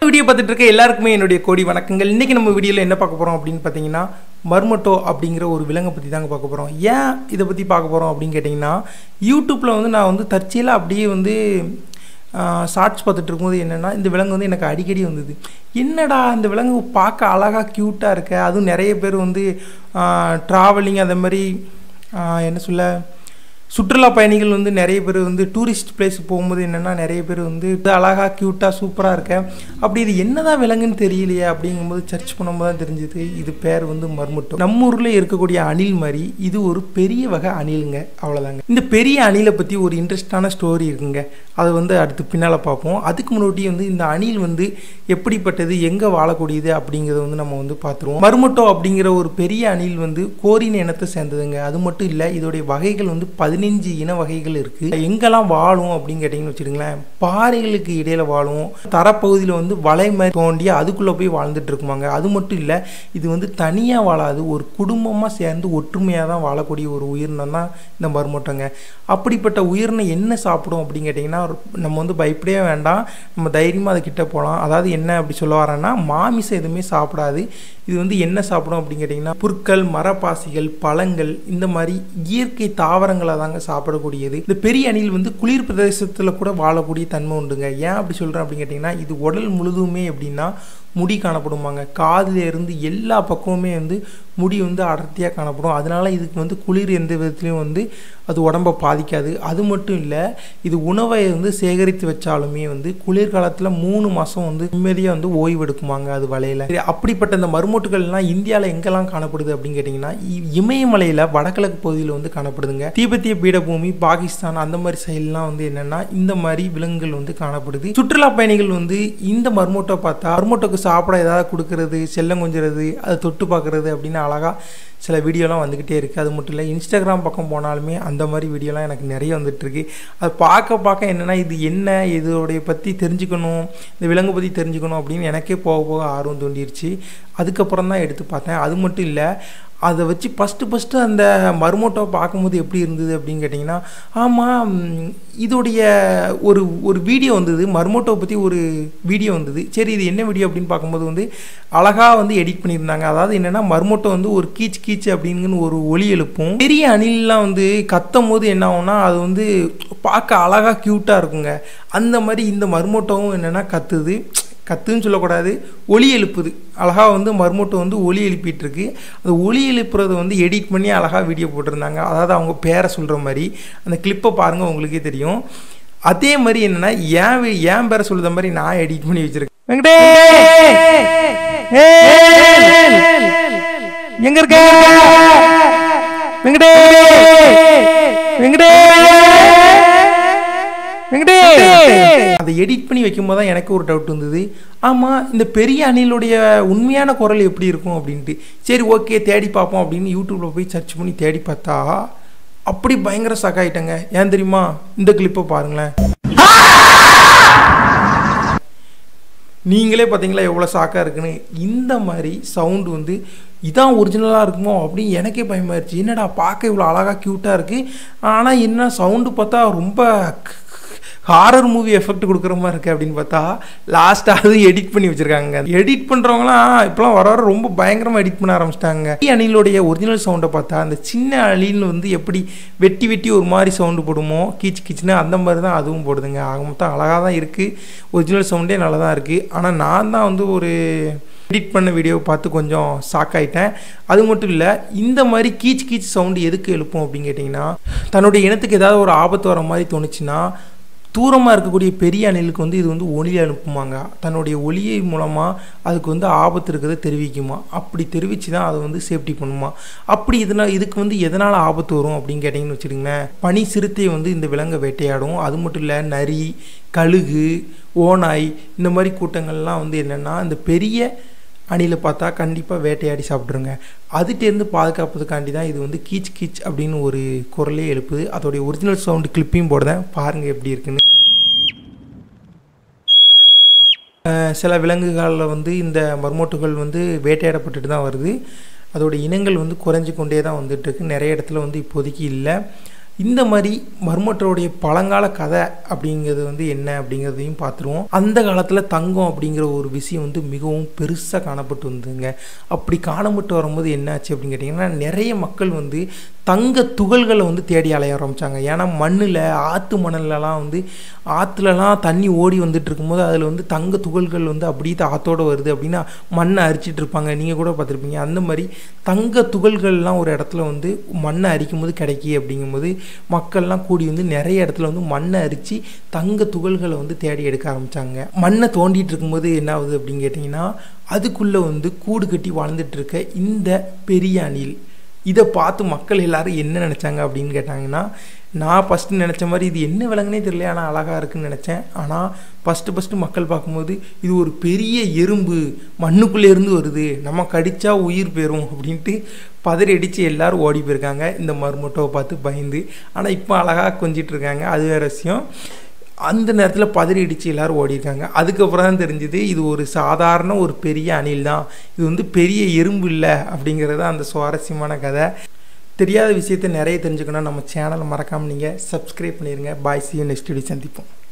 video பார்த்துட்டு இருக்க எல்லாருக்குமே என்னுடைய கோடி வணக்கங்கள் இன்றைக்கி நம்ம வீடியோவில் என்ன பார்க்க போகிறோம் அப்படின்னு பார்த்தீங்கன்னா மர்மட்டோ அப்படிங்கிற ஒரு விலங்கை பற்றி தாங்க பார்க்க போகிறோம் ஏன் இதை பற்றி பார்க்க போகிறோம் அப்படின்னு கேட்டிங்கன்னா யூடியூப்பில் வந்து நான் வந்து தற்செயலாக அப்படியே வந்து ஷார்ட்ஸ் பார்த்துட்டு இருக்கும்போது என்னென்னா இந்த விலங்கு வந்து எனக்கு அடிக்கடி வந்தது என்னடா இந்த விலங்கு பார்க்க அழகாக க்யூட்டாக இருக்க அதுவும் நிறைய பேர் வந்து ட்ராவலிங் அந்த மாதிரி ஆஹ், என்ன சொல்ல சுற்றுலா பயணிகள் வந்து நிறைய பேர் வந்து டூரிஸ்ட் பிளேஸ் போகும்போது என்னென்னா நிறைய பேர் வந்து இது அழகாக க்யூட்டாக சூப்பராக இருக்க அப்படி இது என்னதான் விலங்குன்னு தெரியலையே அப்படிங்கும்போது சர்ச் பண்ணும்போது தான் தெரிஞ்சுது இது பேர் வந்து மர்முட்டம் நம்ம ஊரில் இருக்கக்கூடிய அணில் மாதிரி இது ஒரு பெரிய வகை அணிலுங்க அவ்வளோதாங்க இந்த பெரிய அணிலை பற்றி ஒரு இன்ட்ரெஸ்டான ஸ்டோரி இருக்குங்க அதை வந்து அடுத்து பின்னால் பார்ப்போம் அதுக்கு முன்னாடி வந்து இந்த அணில் வந்து எப்படிப்பட்டது எங்கே வாழக்கூடியது அப்படிங்கிறத வந்து நம்ம வந்து பார்த்துருவோம் மர்மட்டோ அப்படிங்கிற ஒரு பெரிய அணில் வந்து கோரின இனத்தை சேர்ந்ததுங்க அது மட்டும் இல்லை இதோடைய வகைகள் வந்து பதினஞ்சு இன வகைகள் இருக்குது எங்கெல்லாம் வாழும் அப்படின்னு கேட்டிங்கன்னு வச்சுருங்களேன் பாறைகளுக்கு இடையில வாழும் தரப்பகுதியில் வந்து வலை மாதிரி தோண்டி அதுக்குள்ளே போய் வாழ்ந்துட்டு இருக்குமாங்க அது மட்டும் இல்லை இது வந்து தனியாக வாழாது ஒரு குடும்பமாக சேர்ந்து ஒற்றுமையாக தான் வாழக்கூடிய ஒரு உயிரினம் தான் இந்த மர்மட்டங்க அப்படிப்பட்ட உயிரினம் என்ன சாப்பிடும் அப்படின்னு கேட்டிங்கன்னா ஒரு- நம்ம வந்து பயப்படவே வேண்டாம் நம்ம தைரியமாக அது கிட்ட போகலாம் அதாவது என்ன அப்படி சொல்ல வரேன்னா மாமிசம் எதுவுமே சாப்பிடாது இது வந்து என்ன சாப்பிடும் அப்படின்னு கேட்டிங்கன்னா புற்கள் மரப்பாசிகள் பழங்கள் இந்த மாதிரி இயற்கை தாவரங்களை தாங்க சாப்பிடக்கூடியது இந்த பெரிய அணில் வந்து குளிர் பிரதேசத்தில் கூட வாழக்கூடிய தன்மை உண்டுங்க ஏன் அப்படி சொல்கிறேன் அப்படின்னு கேட்டிங்கன்னா இது உடல் முழுதுமே எப்படின்னா முடி காணப்படுமாங்க காதுல இருந்து எல்லா பக்கமுமே வந்து முடி வந்து அடர்த்தியாக காணப்படும் அதனால இதுக்கு வந்து குளிர் எந்த விதத்துலையும் வந்து அது உடம்பை பாதிக்காது அது மட்டும் இல்லை இது உணவை வந்து சேகரித்து வச்சாலுமே வந்து குளிர்காலத்தில் மூணு மாதம் வந்து நிம்மதியாக வந்து ஓய்வு எடுக்குமாங்க அது வலையில் சரி, அப்படிப்பட்ட இந்த மருமூட்டுகள்லாம் இந்தியாவில் எங்கெல்லாம் காணப்படுது அப்படின்னு கேட்டிங்கன்னா இ- இமயமலையில் வடகிழக்கு பகுதியில் வந்து காணப்படுதுங்க தீபத்திய பீடபூமி பாகிஸ்தான் அந்த மாதிரி சைட்லாம் வந்து என்னென்னா இந்த மாதிரி விலங்குகள் வந்து காணப்படுது சுற்றுலா பயணிகள் வந்து இந்த மர்மோட்டை பார்த்தா மர்மோட்டோக்கு சாப்பிட ஏதாவது கொடுக்கறது செல்லம் கொஞ்சிறது அதை தொட்டு பார்க்கறது அப்படின்னு அழகாக சில வீடியோலாம் வந்துக்கிட்டே இருக்குது அது மட்டும் இல்லை இன்ஸ்டாகிராம் பக்கம் போனாலுமே அந்த மாதிரி வீடியோலாம் எனக்கு நிறைய வந்துட்டுருக்கு அது பார்க்க பார்க்க என்னென்னா இது என்ன இதோடைய பற்றி தெரிஞ்சுக்கணும் இந்த விலங்கு பற்றி தெரிஞ்சுக்கணும் அப்படின்னு எனக்கே போக போக ஆர்வம் தூண்டிருச்சு அதுக்கப்புறம் தான் எடுத்து பார்த்தேன் அது மட்டும் இல்லை அதை வச்சு ஃபஸ்ட்டு ஃபஸ்ட்டு அந்த மருமோட்டோவை பார்க்கும்போது எப்படி இருந்தது அப்படின்னு கேட்டிங்கன்னா ஆமாம் ம், இதோடைய ஒரு ஒரு வீடியோ வந்தது மருமோட்டோவை பற்றி ஒரு வீடியோ வந்தது சரி இது என்ன வீடியோ அப்படின்னு பார்க்கும்போது வந்து அழகாக வந்து எடிட் பண்ணியிருந்தாங்க அதாவது என்னென்னா மருமோட்டோ வந்து ஒரு கீச் கீச் அப்படின்னு ஒரு ஒலி எழுப்பும் பெரிய அணில்லாம் வந்து கத்தும் போது என்ன ஆகும்னா அது வந்து பார்க்க அழகாக க்யூட்டாக இருக்குங்க அந்த மாதிரி இந்த மருமோட்டோவும் என்னென்னா கத்துது கத்துன்னு சொல்லக்கூடாது ஒலி எழுப்புது அழகாக வந்து மர்மோட்டோ வந்து ஒலி எழுப்பிட்டு இருக்கு அந்த ஒலி எழுப்புறத வந்து எடிட் பண்ணி அழகாக வீடியோ போட்டிருந்தாங்க அதாவது அவங்க பேரை சொல்கிற மாதிரி அந்த கிளிப்பை பாருங்கள் உங்களுக்கே தெரியும் அதே மாதிரி என்னென்னா ஏன் வி- ஏன் பேரை சொல்லுற மாதிரி நான் எடிட் பண்ணி வச்சிருக்கேன் வெங்கடே எங்க இருக்க வெங்கடே வெங்கடே வெங்கடே அதை எடிட் பண்ணி வைக்கும்போது தான் எனக்கு ஒரு டவுட் வந்தது ஆமாம் இந்த பெரிய அணிலுடைய உண்மையான குரல் எப்படி இருக்கும் அப்படின்ட்டு சரி ஓகே தேடி பார்ப்போம் அப்படின்னு யூடியூப்பில் போய் சர்ச் பண்ணி தேடி பார்த்தா அப்படி பயங்கர ஷாக் ஆயிட்டேங்க ஏன் தெரியுமா இந்த கிளிப்பை பாருங்களேன் நீங்களே பார்த்தீங்களா எவ்வளோ ஷாக்காக இருக்குன்னு இந்த மாதிரி சவுண்டு வந்து இதான் ஒரிஜினலாக இருக்குமோ அப்படின்னு எனக்கே பயமாயிருச்சு என்னடா பார்க்க இவ்வளோ அழகாக க்யூட்டாக இருக்குது ஆனால் என்ன சவுண்டு பார்த்தா ரொம்ப ஹாரர் மூவி எஃபெக்ட் கொடுக்குற மாதிரி இருக்குது அப்படின்னு பார்த்தா லாஸ்ட்டாக அது எடிட் பண்ணி வச்சுருக்காங்க எடிட் பண்ணுறவங்களாம் இப்போலாம் வர வர ரொம்ப பயங்கரமாக எடிட் பண்ண ஆரம்பிச்சிட்டாங்க அணிலுடைய ஒரிஜினல் சவுண்டை பார்த்தா அந்த சின்ன அணில் வந்து எப்படி வெட்டி வெட்டி ஒரு மாதிரி சவுண்டு போடுமோ கீச் கீச்சுன்னு அந்த மாதிரி தான் அதுவும் போடுதுங்க ஆக மொத்தம் அழகாக தான் இருக்குது ஒரிஜினல் சவுண்டே நல்லா தான் இருக்குது ஆனால் நான் தான் வந்து ஒரு எடிட் பண்ண வீடியோவை பார்த்து கொஞ்சம் ஷாக் ஆயிட்டேன் அது மட்டும் இல்லை இந்த மாதிரி கீச் கீச் சவுண்டு எதுக்கு எழுப்பும் அப்படின்னு கேட்டிங்கன்னா தன்னுடைய இனத்துக்கு ஏதாவது ஒரு ஆபத்து வர மாதிரி தோணுச்சுன்னா தூரமாக இருக்கக்கூடிய பெரிய அணிலுக்கு வந்து இது வந்து ஒளி அனுப்புமாங்க தன்னுடைய ஒளியை மூலமாக அதுக்கு வந்து ஆபத்து இருக்கிறத தெரிவிக்குமா அப்படி தெரிவித்து தான் அதை வந்து சேஃப்டி பண்ணுமா அப்படி இதனால் இதுக்கு வந்து எதனால் ஆபத்து வரும் அப்படின்னு கேட்டிங்கன்னு வச்சுருங்களேன் பனி சிறுத்தை வந்து இந்த விலங்கை வேட்டையாடும் அது மட்டும் இல்லை நரி கழுகு ஓநாய் இந்த மாதிரி கூட்டங்கள்லாம் வந்து என்னென்னா இந்த பெரிய அணிலை பார்த்தா கண்டிப்பாக வேட்டையாடி சாப்பிட்ருங்க அதுட்டேருந்து பாதுகாப்பதுக்காண்டி தான் இது வந்து கீச் கீச் அப்படின்னு ஒரு குரலே எழுப்புது அதோடைய ஒரிஜினல் சவுண்டு கிளிப்பையும் போடுறேன் பாருங்கள் எப்படி இருக்குன்னு அஹ் சில விலங்குகளில் வந்து இந்த மர்மோட்டுகள் வந்து வேட்டையாடப்பட்டுட்டு தான் வருது அதோட இனங்கள் வந்து குறைஞ்சு கொண்டே தான் வந்துட்டு இருக்கு நிறைய இடத்துல வந்து இப்போதைக்கு இல்லை இந்த மாதிரி மர்மட்டோடைய பழங்கால கதை அப்படிங்கிறது வந்து என்ன அப்படிங்கிறதையும் பார்த்துருவோம் அந்த காலத்தில் தங்கம் அப்படிங்கிற ஒரு விஷயம் வந்து மிகவும் பெருசாக காணப்பட்டு வந்ததுங்க அப்படி காணப்பட்டு வரும்போது என்னாச்சு அப்படின்னு கேட்டிங்கன்னா நிறைய மக்கள் வந்து தங்க துகள்களை வந்து தேடி அலைய ஆரம்பித்தாங்க ஏன்னா மண்ணில் ஆற்று மணல்லலாம் வந்து ஆற்றுலலாம் தண்ணி ஓடி வந்துட்டு இருக்கும்போது அதில் வந்து தங்க துகள்கள் வந்து அப்படியே ஆற்றோடு வருது அப்படின்னா மண்ணை அரிச்சிட்டு இருப்பாங்க நீங்கள் கூட பார்த்துருப்பீங்க அந்த மாதிரி தங்க துகள்கள்லாம் ஒரு இடத்துல வந்து மண்ணை அரிக்கும் போது கிடைக்கி அப்படிங்கும்போது மக்கள்லாம் கூடி வந்து நிறைய இடத்துல வந்து மண்ணை அரித்து தங்க துகள்களை வந்து தேடி எடுக்க ஆரம்பித்தாங்க மண்ணை தோண்டிட்டு இருக்கும்போது என்ன ஆகுது அப்படின்னு கேட்டிங்கன்னா அதுக்குள்ளே வந்து கூடு கட்டி வாழ்ந்துட்டு இருக்க இந்த பெரிய அணில் இதை பார்த்து மக்கள் எல்லாரும் என்ன நினச்சாங்க அப்படின்னு கேட்டாங்கன்னா நான் ஃபஸ்ட்டு நினச்ச மாதிரி இது என்ன விலங்குனே தெரியல ஆனால் அழகாக இருக்குன்னு நினச்சேன் ஆனால் ஃபஸ்ட்டு ஃபஸ்ட்டு மக்கள் பார்க்கும்போது இது ஒரு பெரிய எறும்பு மண்ணுக்குள்ளே இருந்து வருது நம்ம கடித்தா உயிர் போயிடும் அப்படின்ட்டு பதறி அடித்து எல்லோரும் ஓடி போயிருக்காங்க இந்த மருமட்டோவை பார்த்து பயந்து ஆனால் இப்போ அழகாக கொஞ்சிட்டு இருக்காங்க அது வேறு விஷயம் அந்த நேரத்தில் பதறி அடித்து எல்லோரும் ஓடிருக்காங்க அதுக்கப்புறம் தான் தெரிஞ்சுது இது ஒரு சாதாரண ஒரு பெரிய அணில் தான் இது வந்து பெரிய எறும்பு இல்லை அப்படிங்கிறது அந்த சுவாரஸ்யமான கதை தெரியாத விஷயத்தை நிறைய தெரிஞ்சுக்கணும் நம்ம சேனலை மறக்காமல் நீங்கள் சப்ஸ்கிரைப் பண்ணிடுங்க பாய் சி நெக்ஸ்ட் வீடியோ சந்திப்போம்